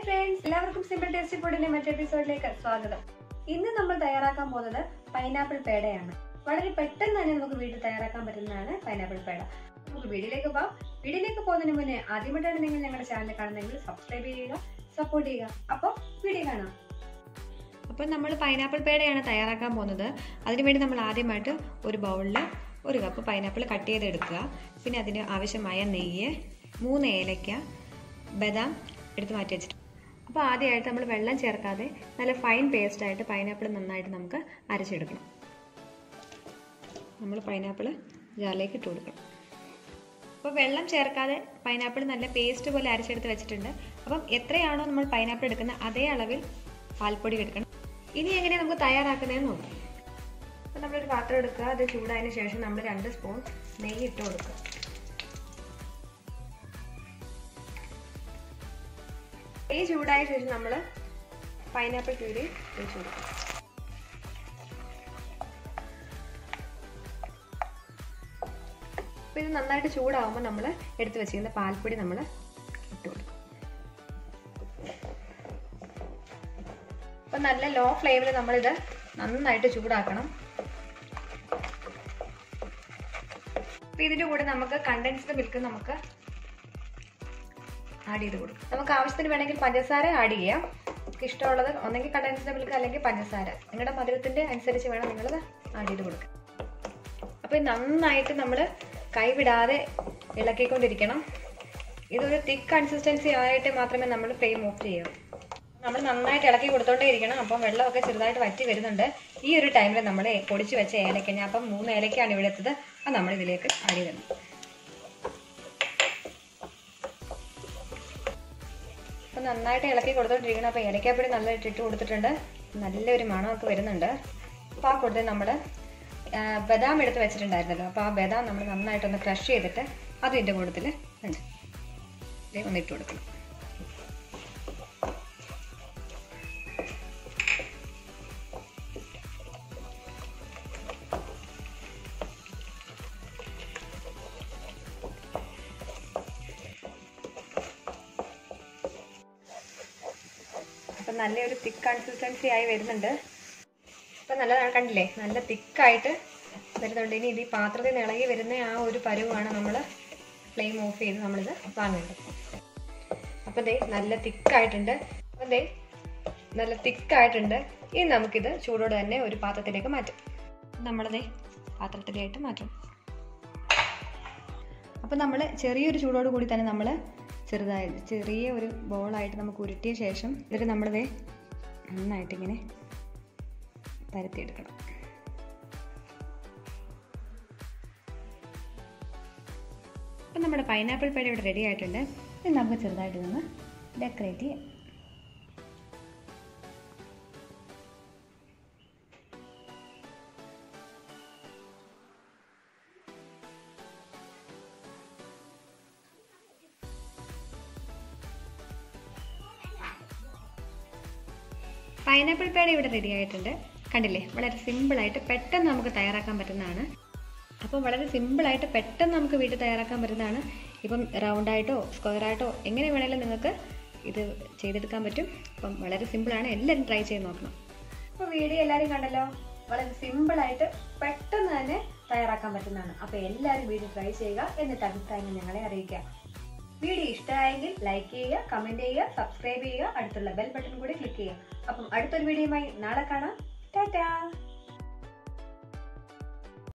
friends എല്ലാവർക്കും simple tasty ഫുഡിന്റെ മറ്റേ എപ്പിസോഡിലേക്ക് സ്വാഗതം ഇന്ന് നമ്മൾ തയ്യാറാക്കാൻ പോകുന്നത് പൈനാപ്പിൾ പേടയാണ് വളരെ പെട്ടെന്ന് തന്നെ നമുക്ക് വീട്ടിൽ തയ്യാറാക്കാൻ പറ്റുന്നതാണ് പൈനാപ്പിൾ പേട നമുക്ക് വീട്ടിലേക്ക് പോകാം വീട്ടിലേക്ക് പോകുന്നതിന് മുന്നേ ആദ്യമായിട്ടാണ് നിങ്ങൾ ഞങ്ങളുടെ ചാനൽ കാണുന്നതെങ്കിൽ സബ്സ്ക്രൈബ് ചെയ്യുക സപ്പോർട്ട് ചെയ്യുക അപ്പോൾ വീഡിയോ കാണാം അപ്പോൾ നമ്മൾ പൈനാപ്പിൾ പേടയാണ് തയ്യാറാക്കാൻ പോകുന്നത് അതിനുവേണ്ടി നമ്മൾ ആദ്യമായിട്ട് ഒരു ബൗളിൽ ഒരു കപ്പ് പൈനാപ്പിൾ കട്ട് ചെയ്തെടുക്കുക പിന്നെ അതിന് ആവശ്യമായ നെയ്യ് മൂന്ന് ഏലയ്ക്ക ബദാം എടുത്ത് മാറ്റി വെച്ചിട്ട് അപ്പോൾ ആദ്യമായിട്ട് നമ്മൾ വെള്ളം ചേർക്കാതെ നല്ല ഫൈൻ പേസ്റ്റായിട്ട് പൈനാപ്പിൾ നന്നായിട്ട് നമുക്ക് അരച്ചെടുക്കണം നമ്മൾ പൈനാപ്പിൾ ജാറിലേക്ക് ഇട്ട് കൊടുക്കണം അപ്പോൾ വെള്ളം ചേർക്കാതെ പൈനാപ്പിൾ നല്ല പേസ്റ്റ് പോലെ അരച്ചെടുത്ത് വെച്ചിട്ടുണ്ട് അപ്പം എത്രയാണോ നമ്മൾ പൈനാപ്പിൾ എടുക്കുന്നത് അതേ അളവിൽ പാൽപ്പൊടി എടുക്കണം ഇനി എങ്ങനെയാണ് നമുക്ക് തയ്യാറാക്കുന്നതെന്ന് നോക്കാം അപ്പോൾ നമ്മളൊരു പാത്രം എടുക്കുക അത് ചൂടായതിനു ശേഷം നമ്മൾ രണ്ട് സ്പൂൺ നെയ്യ് ഇട്ട് കൊടുക്കുക നെയ്യ് ചൂടായ ശേഷം നമ്മൾ പൈനാപ്പിൾ പ്യൂരി ഒഴിച്ചു കൊടുക്കും അപ്പോൾ ഇത് നന്നായിട്ട് ചൂടാവുമ്പോൾ നമ്മൾ എടുത്തു വെച്ചിരുന്ന പാൽപ്പൊടി നമ്മൾ ഇട്ട് കൊടുക്കും അപ്പം നല്ല ലോ ഫ്ലെയിമിൽ നമ്മളിത് നന്നായിട്ട് ചൂടാക്കണം അപ്പം ഇതിൻ്റെ കൂടെ നമുക്ക് കണ്ടൻസ്ഡ് മിൽക്ക് നമുക്ക് ആഡ് ചെയ്ത് കൊടുക്കും നമുക്ക് ആവശ്യത്തിന് വേണമെങ്കിൽ പഞ്ചസാര ആഡ് ചെയ്യാം നമുക്ക് ഇഷ്ടമുള്ളത് ഒന്നെങ്കിൽ കണ്ടൻസ്ഡ് മിൽക്ക് അല്ലെങ്കിൽ പഞ്ചസാര നിങ്ങളുടെ മധുരത്തിൻ്റെ അനുസരിച്ച് വേണം നിങ്ങളത് ആഡ് ചെയ്ത് കൊടുക്കുക അപ്പോൾ ഇത് നന്നായിട്ട് നമ്മൾ കൈവിടാതെ ഇളക്കിക്കൊണ്ടിരിക്കണം ഇതൊരു തിക്ക് കൺസിസ്റ്റൻസി ആയിട്ട് മാത്രമേ നമ്മൾ ഫ്ലെയിം ഓഫ് ചെയ്യൂ നമ്മൾ നന്നായിട്ട് ഇളക്കി കൊടുത്തോണ്ടേ ഇരിക്കണം അപ്പം വെള്ളമൊക്കെ ചെറുതായിട്ട് വറ്റി വരുന്നുണ്ട് ഈ ഒരു ടൈമിൽ നമ്മൾ പൊടിച്ച് വെച്ച ഏലക്ക ഞാൻ അപ്പം മൂന്ന് ഏലക്കയാണ് ഇവിടെ എത്തത് അത് നമ്മൾ ഇതിലേക്ക് ആഡ് ചെയ്തിടണം അപ്പം നന്നായിട്ട് ഇളക്കി കൊടുത്തോണ്ടിരിക്കണം അപ്പോൾ ഏലക്കാപ്പൊടി നല്ല ഇട്ടിട്ട് കൊടുത്തിട്ടുണ്ട് നല്ലൊരു മണമൊക്കെ വരുന്നുണ്ട് അപ്പോൾ ആ കൊടുത്ത് നമ്മൾ ബദാം എടുത്ത് വെച്ചിട്ടുണ്ടായിരുന്നല്ലോ അപ്പോൾ ആ ബദാം നമ്മൾ നന്നായിട്ടൊന്ന് ക്രഷ് ചെയ്തിട്ട് അതും ഇതിൻ്റെ കൂട്ടത്തിൽ ഉണ്ട് ഒന്ന് ഇട്ട് കൊടുക്കണം അപ്പം നല്ലൊരു തിക്ക് കൺസിസ്റ്റൻസി ആയി വരുന്നുണ്ട് അപ്പം നല്ലതാണ് കണ്ടില്ലേ നല്ല തിക്കായിട്ട് വരുന്നുണ്ട് ഇനി ഇത് ഈ പാത്രത്തിൽ നിന്ന് ഇളകി വരുന്ന ആ ഒരു പരുവാണ് നമ്മൾ ഫ്ലെയിം ഓഫ് ചെയ്ത് നമ്മളിത് വാങ്ങേണ്ടത് അപ്പം ദേ നല്ല തിക്കായിട്ടുണ്ട് അപ്പം ദേ നല്ല തിക്കായിട്ടുണ്ട് ഇനി നമുക്കിത് ചൂടോടെ തന്നെ ഒരു പാത്രത്തിലേക്ക് മാറ്റാം നമ്മളതേ പാത്രത്തിലായിട്ട് മാറ്റും അപ്പം നമ്മൾ ചെറിയൊരു ചൂടോട് കൂടി തന്നെ നമ്മൾ ചെറുതായി ചെറിയ ഒരു ബോളായിട്ട് നമുക്ക് ഉരുട്ടിയ ശേഷം ഇതിൽ നമ്മളിതേ നന്നായിട്ടിങ്ങനെ പരത്തിയെടുക്കണം അപ്പം നമ്മുടെ പൈനാപ്പിൾ പേട ഇവിടെ റെഡി ആയിട്ടുണ്ട് ഇത് നമുക്ക് ചെറുതായിട്ട് നിന്ന് ഡെക്കറേറ്റ് ചെയ്യാം പൈനാപ്പിൾ പേട ഇവിടെ റെഡി ആയിട്ടുണ്ട് കണ്ടില്ലേ വളരെ സിമ്പിളായിട്ട് പെട്ടെന്ന് നമുക്ക് തയ്യാറാക്കാൻ പറ്റുന്നതാണ് അപ്പോൾ വളരെ സിമ്പിളായിട്ട് പെട്ടെന്ന് നമുക്ക് വീട്ടിൽ തയ്യാറാക്കാൻ പറ്റുന്നതാണ് ഇപ്പം റൗണ്ടായിട്ടോ സ്ക്വയറായിട്ടോ എങ്ങനെ വേണമെങ്കിലും നിങ്ങൾക്ക് ഇത് ചെയ്തെടുക്കാൻ പറ്റും അപ്പം വളരെ സിമ്പിളാണ് എല്ലാവരും ട്രൈ ചെയ്ത് നോക്കണം അപ്പോൾ വീഡിയോ എല്ലാവരും കണ്ടല്ലോ വളരെ സിമ്പിളായിട്ട് പെട്ടെന്ന് തന്നെ തയ്യാറാക്കാൻ പറ്റുന്നതാണ് അപ്പോൾ എല്ലാവരും വീഡിയോ ട്രൈ ചെയ്യുക എന്നിട്ട് അഭിപ്രായങ്ങൾ ഞങ്ങളെ അറിയിക്കുക വീഡിയോ ഇഷ്ടമായെങ്കിൽ ലൈക്ക് ചെയ്യുക കമൻറ്റ് ചെയ്യുക സബ്സ്ക്രൈബ് ചെയ്യുക അടുത്തുള്ള ബെൽ ബട്ടൺ കൂടി ക്ലിക്ക് ചെയ്യുക അപ്പം അടുത്തൊരു വീഡിയോയുമായി നാളെ കാണാം ടാറ്റാ